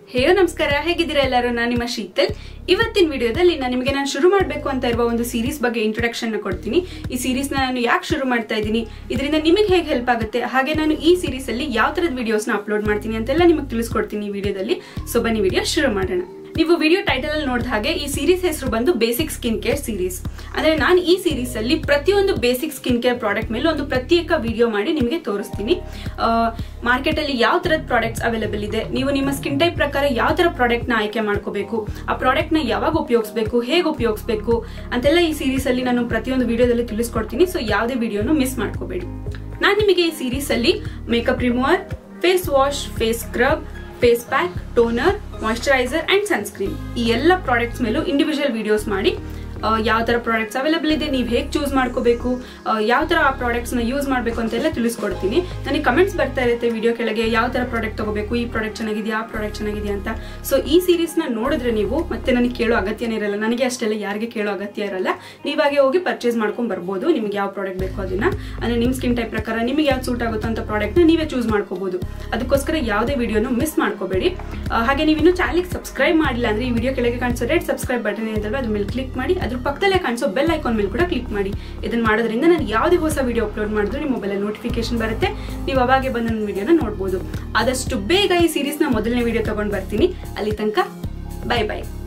ಹೇಯೋ ನಮಸ್ಕಾರ ಹೇಗಿದ್ದೀರಾ ಎಲ್ಲರೂ ನಾನು ನಿಮ್ಮ ಶೀತಲ್ ಇವತ್ತಿನ ವಿಡಿಯೋದಲ್ಲಿ ನಾನು ನಿಮಗೆ ನಾನು ಶುರು ಮಾಡಬೇಕು ಅಂತ ಇರುವ ಒಂದು ಸೀರೀಸ್ ಬಗ್ಗೆ ಇಂಟ್ರೊಡಕ್ಷನ್ ಕೊಡ್ತೀನಿ ಈ ಸೀರೀಸ್ನ ನಾನು ಯಾಕೆ ಶುರು ಮಾಡ್ತಾ ಇದ್ದೀನಿ ಇದರಿಂದ ನಿಮಗೆ ಹೇಗೆ ಹೆಲ್ಪ್ ಆಗುತ್ತೆ ಹಾಗೆ ನಾನು ಈ ಸೀರೀಸ್ ಅಲ್ಲಿ ಯಾವ ತರದ ವಿಡಿಯೋಸ್ನ ಅಪ್ಲೋಡ್ ಮಾಡ್ತೀನಿ ಅಂತೆಲ್ಲ ನಿಮಗೆ ತಿಳಿಸ್ಕೊಡ್ತೀನಿ ಈ ವಿಡಿಯೋದಲ್ಲಿ ಸೊ ಬನ್ನಿ ವಿಡಿಯೋ ಶುರು ಮಾಡೋಣ ನೀವು ವಿಡಿಯೋ ಟೈಟಲ್ ಅಲ್ಲಿ ನೋಡಿದ ಹಾಗೆ ಈ ಸೀರೀಸ್ ಹೆಸರು ಬಂದು ಬೇಸಿಕ್ ಸ್ಕಿನ್ ಕೇರ್ ಸೀರೀಸ್ ಅಂದ್ರೆ ನಾನು ಈ ಸೀರೀಸ್ ಅಲ್ಲಿ ಪ್ರತಿಯೊಂದು ಬೇಸಿಕ್ ಸ್ಕಿನ್ ಕೇರ್ ಪ್ರಾಡಕ್ಟ್ ಮೇಲೆ ಒಂದು ಪ್ರತ್ಯೇಕ ವಿಡಿಯೋ ಮಾಡಿ ನಿಮಗೆ ತೋರಿಸ್ತೀನಿ ಮಾರ್ಕೆಟ್ ಅಲ್ಲಿ ಯಾವ ತರದ ಪ್ರಾಡಕ್ಟ್ಸ್ ಅವೈಲೇಬಲ್ ಇದೆ ನೀವು ನಿಮ್ಮ ಸ್ಕಿನ್ ಟೈಪ್ ಪ್ರಕಾರ ಯಾವ ತರ ಪ್ರಾಡಕ್ಟ್ ನ ಆಯ್ಕೆ ಮಾಡ್ಕೋಬೇಕು ಆ ಪ್ರಾಡಕ್ಟ್ ನ ಯಾವಾಗ ಉಪಯೋಗಿಸಬೇಕು ಹೇಗೆ ಉಪಯೋಗಿಸಬೇಕು ಅಂತೆಲ್ಲ ಈ ಸೀರೀಸ್ ಅಲ್ಲಿ ನಾನು ಪ್ರತಿಯೊಂದು ವಿಡಿಯೋದಲ್ಲಿ ತಿಳಿಸ್ಕೊಡ್ತೀನಿ ಸೊ ಯಾವುದೇ ವಿಡಿಯೋನು ಮಿಸ್ ಮಾಡ್ಕೋಬೇಡಿ ನಾನು ನಿಮಗೆ ಈ ಸೀರೀಸ್ ಅಲ್ಲಿ makeup remover face wash face scrub face pack toner moisturiser and sunscreen ಈ ಎಲ್ಲ ಪ್ರಾಡಕ್ಟ್ಸ್ ಮೇಲೂ ಇಂಡಿವಿಜುವಲ್ ವಿಡಿಯೋಸ್ ಮಾಡಿ ಯಾವ ತರ ಪ್ರಾಡಕ್ಟ್ಸ್ ಅವೈಲೇಬಲ್ ಇದೆ ನೀವು ಹೇಗೆ ಚೂಸ್ ಮಾಡ್ಕೋಬೇಕು ಯಾವ ತರ ಆ ಪ್ರಾಡಕ್ಟ್ಸ್ ನ ಯೂಸ್ ಮಾಡಬೇಕು ಅಂತೆಲ್ಲ ತಿಳಿಸ್ಕೊಡ್ತೀನಿ ನನಗೆ ಕಮೆಂಟ್ಸ್ ಬರ್ತಾ ಇರುತ್ತೆ ವಿಡಿಯೋ ಕೆಳಗೆ ಯಾವ ತರ ಪ್ರಾಡಕ್ಟ್ ತಗೋಬೇಕು ಈ ಪ್ರಾಡಕ್ಟ್ ಚೆನ್ನಾಗಿದೆಯಾ ಆ ಪ್ರಾಡಕ್ಟ್ ಚೆನ್ನಾಗಿದೆಯಾ ಅಂತ ಸೊ ಈ ಸೀರೀಸ್ ನ ನೋಡಿದ್ರೆ ನೀವು ಮತ್ತೆ ನನಗೆ ಕೇಳೋ ಅಗತ್ಯನೇ ಇರಲ್ಲ ನನಗೆ ಅಷ್ಟೆಲ್ಲ ಯಾರಿಗೆ ಕೇಳೋ ಅಗತ್ಯ ಇರಲ್ಲ ನೀವಾಗೆ ಹೋಗಿ ಪರ್ಚೇಸ್ ಮಾಡ್ಕೊಂಡ್ ಬರ್ಬೋದು ನಿಮ್ಗೆ ಯಾವ ಪ್ರಾಡಕ್ಟ್ ಬೇಕು ಅದನ್ನ ಅಂದ್ರೆ ನಿಮ್ ಸ್ಕಿನ್ ಟೈಪ್ ಪ್ರಕಾರ ನಿಮಗೆ ಯಾವ್ದು ಸೂಟ್ ಆಗುತ್ತೋ ಅಂತ ಪ್ರಾಡಕ್ಟ್ ನ ನೀವೇ ಚೂಸ್ ಮಾಡ್ಕೋಬಹುದು ಅದಕ್ಕೋಸ್ಕರ ಯಾವುದೇ ವಿಡಿಯೋನು ಮಿಸ್ ಮಾಡ್ಕೋಬೇಡಿ ಹಾಗೆ ನೀವು ಇನ್ನೂ ಚಾನಲ್ಗೆ ಸಬ್ಸ್ಕ್ರೈಬ್ ಮಾಡಿಲ್ಲ ಅಂದ್ರೆ ಈ ವಿಡಿಯೋ ಕೆಳಗೆ ಕಾಣಿಸೋ ರೆಡ್ ಸಬ್ಸ್ಕ್ರೈಬ್ ಬಟನ್ ಏನಿದೆ ಅದ್ರ ಮೇಲೆ ಕ್ಲಿಕ್ ಮಾಡಿ ಅದ್ರ ಪಕ್ಕದಲ್ಲೇ ಕಾಣಿಸೋ ಬೆಲ್ ಐಕಾನ್ ಮೇಲೆ ಕೂಡ ಕ್ಲಿಕ್ ಮಾಡಿ ಇದನ್ನ ಮಾಡೋದ್ರಿಂದ ನಾನು ಯಾವುದೇ ಹೊಸ ವಿಡಿಯೋ ಅಪ್ಲೋಡ್ ಮಾಡಿದ್ರು ನಿಮ್ಮ ಮೊಬೈಲ್ ನೋಟಿಫಿಕೇಶನ್ ಬರುತ್ತೆ ನೀವು ಅವಾಗೆ ಬಂದು ನನ್ನ ವಿಡಿಯೋನ ನೋಡ್ಬೋದು ಆದಷ್ಟು ಬೇಗ ಈ ಸೀರೀಸ್ನ ಮೊದಲನೇ ವಿಡಿಯೋ ತಗೊಂಡು ಬರ್ತೀನಿ ಅಲ್ಲಿ ತನಕ ಬೈ ಬೈ